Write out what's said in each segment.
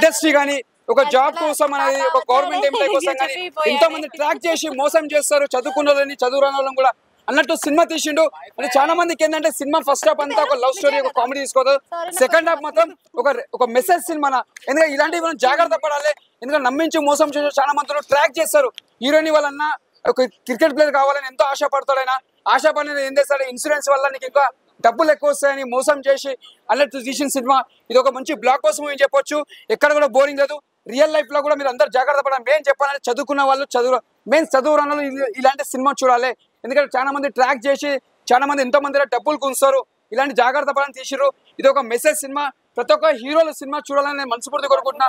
Industry కానీ ఒక job కోసం అనేది ఒక గవర్నమెంట్ ఎంప్లాయ్ కోసం కానీ ఎంతో మంది ట్రాక్ చేసి మోసం చేస్తారు చదువుకున్న వాళ్ళని చదువు రాని వాళ్ళని కూడా అన్నట్టు సినిమా తీసిండు అంటే చాలా మందికి ఏంటంటే సినిమా ఫస్ట్ హాఫ్ అంతా ఒక లవ్ స్టోరీ ఒక కామెడీ తీసుకోదు సెకండ్ హాఫ్ మాత్రం ఒక ఒక మెసేజ్ సినిమా ఎందుకంటే ఇలాంటివి మనం జాగ్రత్త పడాలి ఎందుకంటే నమ్మించి మోసం చేసే చాలా మంది ట్రాక్ చేస్తారు హీరోయిన్ వాళ్ళన్న ఒక క్రికెట్ ప్లేయర్ కావాలని ఎంతో ఆశపడతాడు ఆయన ఆశపడిన ఏం చేస్తాడు ఇన్సూరెన్స్ వల్ల నీకు ఇంకా డబ్బులు ఎక్కువ వస్తాయని మోసం చేసి అన్నట్టు తీసిన సినిమా ఇది ఒక మంచి బ్లాక్ బస్ మూవీ చెప్పొచ్చు ఎక్కడ కూడా బోరింగ్ లేదు రియల్ లైఫ్ లో కూడా మీరు అందరు జాగ్రత్త పడాలి మెయిన్ చెప్పాలంటే చదువుకున్న వాళ్ళు చదువు మెయిన్ చదువు రాని వాళ్ళు ఇల- ఇలాంటి సినిమా చూడాలి ఎందుకంటే చాలా మంది ట్రాక్ చేసి చాలా మంది ఎంతో మంది డబ్బులు గుంస్తారు ఇలాంటి జాగ్రత్త పడాలని తీసిర్రు ఇది ఒక మెసేజ్ సినిమా ప్రతి ఒక్క హీరోల సినిమా చూడాలని నేను మనస్ఫూర్తి కోరుకుంటున్నా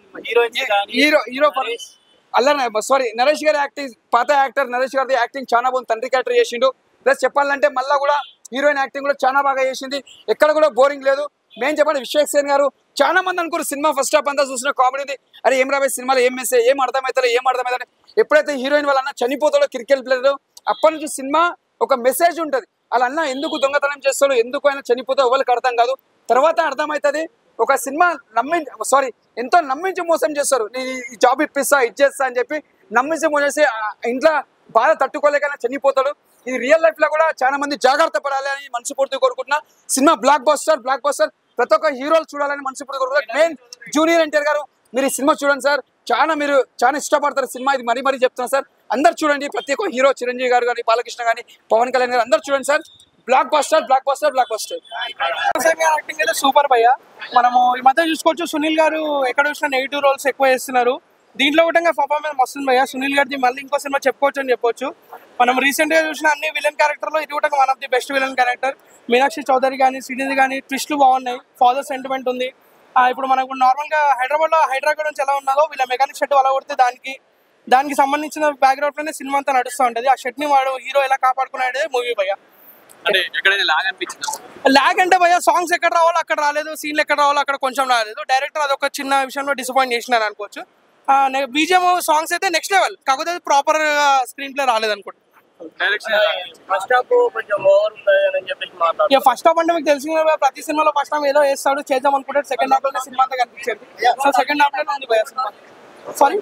హీరో హీరో అల్ల సారీ నరేష్ గారి యాక్టింగ్ పాత యాక్టర్ నరేష్ గారి యాక్టింగ్ చాలా బాగుంది తండ్రి క్యారెక్టర్ చేసిండు ప్లస్ చెప్పాలంటే మళ్ళా కూడా హీరోయిన్ యాక్టింగ్ కూడా చాలా బాగా చేసింది ఎక్కడ కూడా బోరింగ్ లేదు మేము చెప్పండి విశ్వేక్ సేన్ గారు చాలా మంది అనుకోరు సినిమా ఫస్ట్ హాఫ్ అంతా చూసిన కామెడీ ఉంది అరే ఏం రాబోయే సినిమాలో ఏం మెసేజ్ ఏం అర్థమవుతారో ఏం అర్థమవుతారో ఎప్పుడైతే హీరోయిన్ వాళ్ళ అన్న చనిపోతాడో క్రికెట్ ప్లేయర్ అప్పటి నుంచి సినిమా ఒక మెసేజ్ ఉంటుంది వాళ్ళ అన్న ఎందుకు దొంగతనం చేస్తాడో ఎందుకు ఆయన చనిపోతాడో ఎవరికి అర్థం కాదు తర్వాత అర్థమవుతుంది ఒక సినిమా నమ్మి సారీ ఎంతో నమ్మించి మోసం చేస్తారు నేను ఈ జాబ్ ఇప్పిస్తా ఇచ్చేస్తా అని చెప్పి నమ్మించి మోసం చేసి ఆ ఇంట్లో బాధ తట్టుకోలేకనే చనిపోతాడు ఇది రియల్ లైఫ్ లో కూడా చాలా మంది జాగ్రత్త పడాలి అని మనసుపూర్తి కోరుకుంటున్నా cinema blockbuster blockbuster ప్రతి ఒక్క హీరోలు చూడాలని మనసుపూర్తి కోరుకుంటున్నా మెయిన్ జూనియర్ ఎన్టీఆర్ గారు మీరు ఈ సినిమా చూడండి సార్ చాలా మీరు చాలా ఇష్టపడతారు సినిమా ఇది మరీ మరీ చెప్తున్నా సార్ అందరు చూడండి ప్రతి ఒక్క హీరో చిరంజీవి గారు కానీ బాలకృష్ణ కానీ పవన్ కళ్యాణ్ గారు అందరు చూడండి sir blockbuster blockbuster blockbuster acting అయితే సూపర్ భయ్య మనము ఈ మధ్య చూసుకోవచ్చు సునీల్ గారు ఎక్కడ చూసినా నెగిటివ్ రోల్స్ ఎక్కువ చేస్తున్నారు దీంట్లో కూడా పర్ఫార్మెన్స్ మస్తుంది భయ్య సునీల్ గారిది మళ్ళీ ఇంకో సినిమా చెప్పుకోవచ్చు అని చెప్పొచ్చు మనం రీసెంట్ గా చూసిన అన్ని విలన్ క్యారెక్టర్ లో ఇది కూడా one of the best villain character Meenakshi Chaudhary కానీ శ్రీనిధి కానీ ట్విస్ట్లు బాగున్నాయి ఫాదర్ సెంటిమెంట్ ఉంది ఆ, ఇప్పుడు మనకు నార్మల్ గా హైదరాబాద్ లో హైదరాబాద్ నుంచి ఎలా ఉన్నదో వీళ్ళ మెకానిక్ షెడ్ అలా కొడితే దానికి దానికి సంబంధించిన బ్యాక్గ్రౌండ్ లోనే సినిమా అంతా నడుస్తూ ఉంటది ఆ షెడ్ ని వాడు హీరో ఎలా కాపాడుకున్నాడే మూవీ భయ్య అంటే ఎక్కడైనా లాగ్ అనిపించింది లాగ్ అంటే భయ సాంగ్స్ ఎక్కడ రావాలో అక్కడ రాలేదు సీన్లు ఎక్కడ రావాలో అక్కడ కొంచెం రాలేదు డైరెక్టర్ అదొక చిన్న విషయంలో డిసప్పాయింట్ చేసినారు అనుకోవచ్చు బీజిఎం సాంగ్స్ అయితే నెక్స్ట్ లెవెల్ కాకపోతే ప్రాపర్ స్క్రీన్ ప్లే రాలేదు అనుకుంటా డైరెక్షన్ ఫస్ట్ హాఫ్ కొంచెం ఓవర్ ఉంది అని చెప్పేసి మాట్లాడు ఇక ఫస్ట్ హాఫ్ అంటే మీకు తెలిసిన ప్రతి సినిమాలో ఫస్ట్ హాఫ్ ఏదో వేస్తాడు చేద్దాం అనుకుంటాడు సెకండ్ హాఫ్ లోనే సినిమా అంతా కనిపించేది సో సెకండ్ హాఫ్ లోనే ఉంది భయ సినిమా సారీ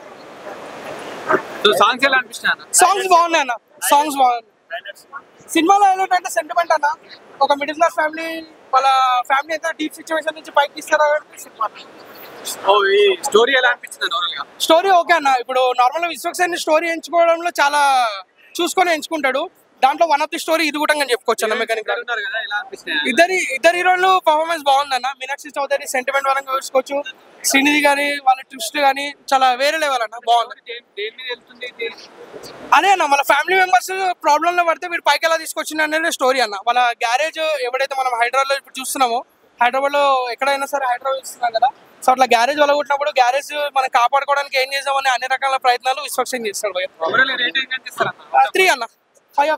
సాంగ్స్ ఎలా అనిపించినా అన్న సాంగ్స్ బాగున్నాయి అన్న సాంగ్స్ బాగున్నాయి సినిమాలో ఏంటంటే సెంటిమెంట్ అన్న ఒక మిడిల్ క్లాస్ ఫ్యామిలీ వాళ్ళ ఫ్యామిలీ అయితే డీప్ సిచ్యువేషన్ నుంచి పైకి తీస్తారా సినిమా ఓ ఈ స్టోరీ ఎలా అనిపించింది ఓవరాల్ గా స్టోరీ ఓకే అన్న ఇప్పుడు నార్మల్ విశ్వక్సేన్ స్టోరీ ఎంచుకోవడంలో చాలా చూసుకొని ఎంచుకుంటాడు దాంట్లో వన్ ఆఫ్ ది స్టోరీ ఇది కూడా అని చెప్పుకోవచ్చు అన్న మెకానిక్ ఇద్దరు ఉన్నారు కదా ఎలా అనిపిస్తున్నాయి ఇద్దరి ఇద్దరు హీరోలు పర్ఫార్మెన్స్ బాగుందన్న మీనాక్షి చౌదరి సెంటిమెంట్ పరంగా చూసుకోవచ్చు శ్రీనిధి గారి వాళ్ళ ట్విస్ట్ కానీ చాలా వేరే లెవెల్ అన్న బాగుంది దేని- దేని మీద వెళ్తుంది ఇది? అదే అన్న మన ఫ్యామిలీ మెంబర్స్ ప్రాబ్లమ్ లో పడితే వీడు పైకి ఎలా తీసుకొచ్చింది అనేది స్టోరీ అన్న వాళ్ళ గ్యారేజ్ ఎవడైతే మనం హైదరాబాద్ లో ఇప్పుడు చూస్తున్నామో హైదరాబాద్ లో ఎక్కడైనా సరే హైదరాబాద్ చూస్తున్నాం కదా సో అట్లా గ్యారేజ్ కొట్టినప్పుడు గ్యారేజ్ మనం కాపాడుకోవడానికి ఏం చేద్దామని అన్ని రకాల ప్రయత్నాలు విశ్వక్సేన్ చేస్తాడు ఓవరాల్ రేటింగ్ ఎంత ఇస్తారన్న త్రీ అన్న ఫైవ్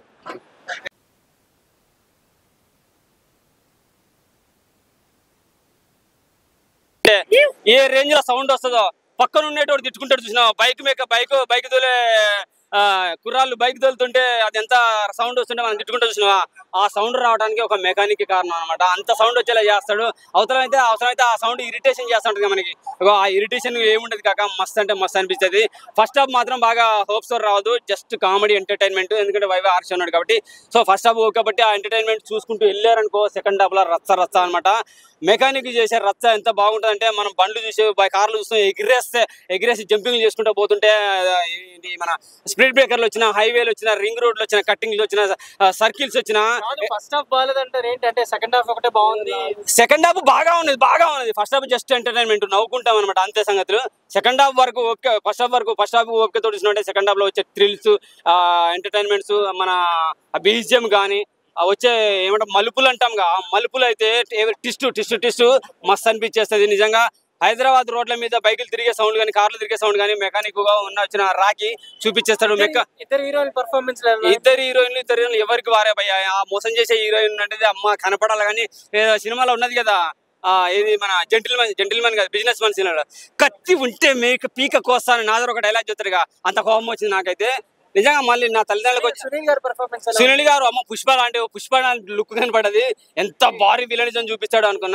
ఏ రేంజ్ లో సౌండ్ వస్తుందో పక్కన ఉండేటోడు తిట్టుకుంటాడు చూసిన బైక్ మేక బైక్ బైక్ తోలే ఆ, కుర్రాళ్ళు బైక్ తోలుతుంటే అది ఎంత సౌండ్ వస్తుంటే మనం తిట్టుకుంటూ చూసినావా ఆ సౌండ్ రావడానికి ఒక మెకానిక్ కారణం అనమాట అంత సౌండ్ వచ్చేలా చేస్తాడు అవసరం అయితే అవసరం అయితే ఆ సౌండ్ ఇరిటేషన్ చేస్తుంటది కదా మనకి ఇగో ఆ ఇరిటేషన్ ఏముండదు కాక మస్త్ అంటే మస్త్ అనిపిస్తుంది ఫస్ట్ హాఫ్ మాత్రం బాగా హోప్స్ రావద్దు జస్ట్ కామెడీ ఎంటర్టైన్మెంట్ ఎందుకంటే వైవే ఆర్షి ఉన్నాడు కాబట్టి సో ఫస్ట్ హాఫ్ ఓకే కాబట్టి ఆ ఎంటర్టైన్మెంట్ చూసుకుంటూ వెళ్ళారనుకో సెకండ్ హాఫ్ లో రచ్చ రచ్చ అనమాట మెకానిక్ చేసే రచ్చ ఎంత బాగుంటుంది అంటే మనం బండ్లు చూసి బై- కార్లు చూస్తే ఎగిరేస్తే ఎగిరేసి జంపింగ్ చేసుకుంటూ పోతుంటే ఆ, ఇది మన స్పీడ్ బ్రేకర్లు వచ్చిన హైవేలు వచ్చిన రింగ్ రోడ్లు వచ్చిన కట్టింగ్లు వచ్చిన సర్కిల్స్ వచ్చిన ఫస్ట్ హాఫ్ బాగాలేదంటే ఏంటంటే సెకండ్ హాఫ్ ఒకటే బాగుంది సెకండ్ హాఫ్ బాగా ఉన్నది బాగా ఉన్నది ఫస్ట్ హాఫ్ జస్ట్ ఎంటర్టైన్మెంట్ నవ్వుకుంటాం అనమాట అంతే సంగతులు సెకండ్ హాఫ్ వరకు ఓకే ఫస్ట్ హాఫ్ వరకు ఫస్ట్ హాఫ్ ఓకే తోడిసినట్టే సెకండ్ హాఫ్ లో వచ్చే థ్రిల్స్ ఎంటర్టైన్మెంట్స్ మన బీజిఎం కానీ వచ్చే ఏమంటాం మలుపులు అంటాం ఆ మలుపులు అయితే టిస్ట్ టిస్ట్ టిస్ట్ మస్తు అనిపించేస్తుంది నిజంగా హైదరాబాద్ రోడ్ల మీద బైకులు తిరిగే సౌండ్ కానీ కార్లు తిరిగే సౌండ్ కానీ మెకానిక్ గా ఉన్న వచ్చిన రాకి చూపించేస్తాడు మెక్క ఇద్దరు హీరోయిన్ పర్ఫార్మెన్స్ ఇద్దరు హీరోయిన్లు ఇద్దరు హీరోయిన్లు ఎవరికి వారే భయ్యా ఆ మోసం చేసే హీరోయిన్ అంటే అమ్మ కనపడాలి కానీ ఏదో సినిమాలో ఉన్నది కదా ఆ ఇది మన జెంటిల్మెన్ జెంటిల్మెన్ కదా బిజినెస్ మన్ సినిమా కత్తి ఉంటే మేక పీక కోస్తాను నాదర్ ఒక డైలాగ్ చెప్తారుగా అంత కోపం వచ్చింది నాకైతే నిజంగా మళ్ళీ నా తల్లిదండ్రులకు వచ్చి సునీల్ గారి పర్ఫార్మెన్స్ సునీల్ గారు అమ్మ పుష్ప లాంటి పుష్ప లాంటి లుక్ కనపడది ఎంత భారీ విలనిజం చూపిస్తాడు అనుకున్నా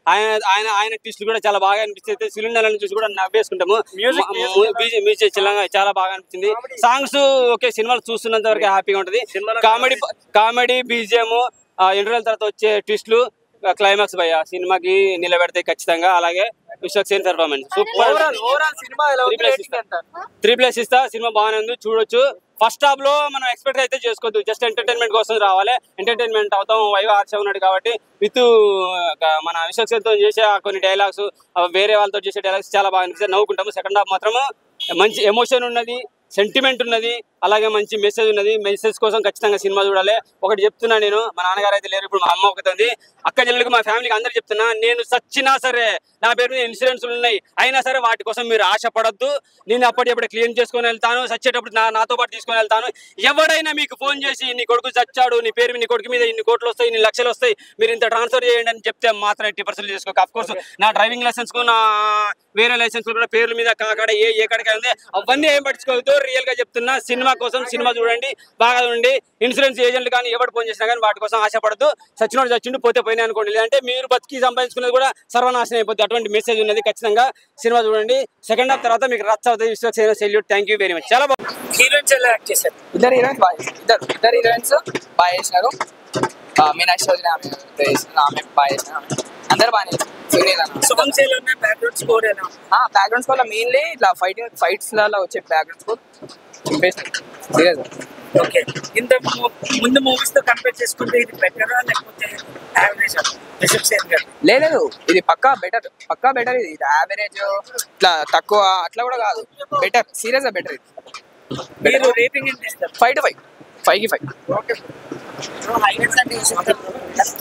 ఆయన ఆయన ఆయన ట్విస్ట్ కూడా చాలా బాగా అనిపిస్తుంది సిలిండర్ చూసి కూడా నవ్వేసుకుంటాము మ్యూజిక్ చాలా బాగా అనిపించింది సాంగ్స్ ఓకే సినిమాలు చూస్తున్నంత వరకు హ్యాపీగా ఉంటది కామెడీ కామెడీ బీజిఎం ఇంటర్వెల్ తర్వాత వచ్చే ట్విస్ట్లు క్లైమాక్స్ భయ్య సినిమాకి నిలబెడతాయి ఖచ్చితంగా అలాగే Vishwaksen performance super overall cinema ఎలా Three plus ఇస్తా. త్రీ ప్లస్ ఇస్తా సినిమా బాగానే ఉంది చూడొచ్చు ఫస్ట్ హాఫ్ లో మనం ఎక్స్పెక్ట్ అయితే చేసుకోవద్దు జస్ట్ ఎంటర్టైన్మెంట్ కోసం రావాలి ఎంటర్టైన్మెంట్ అవుతాం వైవ్ ఆర్చ్ ఉన్నాడు కాబట్టి విత్ మన విశ్వక్సేన్తో చేసే ఆ కొన్ని డైలాగ్స్ వేరే వాళ్ళతో చేసే డైలాగ్స్ చాలా బాగా అనిపిస్తాయి నవ్వుకుంటాము సెకండ్ హాఫ్ మాత్రము మంచి ఎమోషన్ ఉన్నది సెంటిమెంట్ ఉన్నది అలాగే మంచి మెసేజ్ ఉన్నది మెసేజ్ కోసం ఖచ్చితంగా సినిమా చూడాలి ఒకటి చెప్తున్నా నేను మా నాన్నగారు అయితే లేరు ఇప్పుడు మా అమ్మ ఒకటి అక్క చెల్లెలకు మా ఫ్యామిలీకి అందరు చెప్తున్నా నేను సచ్చినా సరే నా పేరు మీద ఇన్సూరెన్స్ ఉన్నాయి అయినా సరే వాటి కోసం మీరు ఆశపడద్దు నేను అప్పటికప్పుడు క్లీన్ చేసుకొని వెళ్తాను చచ్చేటప్పుడు నా నాతో పాటు తీసుకొని వెళ్తాను ఎవడైనా మీకు ఫోన్ చేసి నీ కొడుకు చచ్చాడు నీ పేరు మీద నీ కొడుకు మీద ఇన్ని కోట్లు వస్తాయి ఇన్ని లక్షలు వస్తాయి మీరు ఇంత ట్రాన్స్ఫర్ చేయండి అని చెప్తే మాత్రం ఎట్టి పర్సెంట్ చేసుకోక అఫ్ కోర్స్ నా డ్రైవింగ్ లైసెన్స్ కు నా వేరే లైసెన్స్ కూడా పేర్ల మీద కాకాడ ఏ ఏ కడక ఉంది అవన్నీ ఏం పట్టించుకోవద్దు రియల్ గా చెప్తున్నా సినిమా కోసం సినిమా చూడండి బాగా చూడండి ఇన్సూరెన్స్ ఏజెంట్లు కానీ ఎవరు ఫోన్ చేసినా కానీ వాటి కోసం ఆశపడద్దు చచ్చినోడు చచ్చిండు పోతే పోయినా అనుకోండి లేదంటే మీరు బతికి సంపాదించుకునేది కూడా సర్వనాశనం అయిపోతుంది అటువంటి మెసేజ్ ఉన్నది ఖచ్చితంగా సినిమా చూడండి సెకండ్ హాఫ్ తర్వాత మీకు రచ్చ అవుతుంది Vishwaksena salute thank you very much చాలా బాగుంది హీరోయిన్స్ ఎలా యాక్ట్ చేశారు ఇద్దరు హీరోయిన్స్ బాగా చేశారు. ఇద్దరు ఇద్దరు హీరోయిన్స్ బాగా చేసినారు ఆ, మీనాక్షి చౌదరి ఆమె చేసిన ఆమె బాగా చేసిన అందరు బాగా చేశారు సునీల్ అన్న సాంగ్స్ ఎలా ఉన్నాయి బ్యాక్గ్రౌండ్ స్కోర్ ఎలా ఉంది? బ్యాక్గ్రౌండ్ స్కోర్ మెయిన్లీ ఇట్లా ఫైటింగ్ ఫైట్స్ లలో వచ్చే బ్యాక్గ్రౌండ్ స్కోర్ చింపేసినారు సీరియస్ ఓకే ఇంత ము- ముందు మూవీస్ తో కంపేర్ చేసుకుంటే ఇది బెటరా లేకపోతే యావరేజ్ రిషబ్ సేన్ గారు లేదు ఇది పక్కా బెటర్ పక్కా బెటర్ ఇది ఇది యావరేజ్ ఇట్లా తక్కువ అట్లా కూడా కాదు బెటర్ సీరియస్ బెటర్ ఇది మీరు రేటింగ్ ఎంత ఇస్తారు ఫైవ్ టు ఫైవ్ ఫైవ్ కి ఫైవ్ హైలైట్స్ అంటే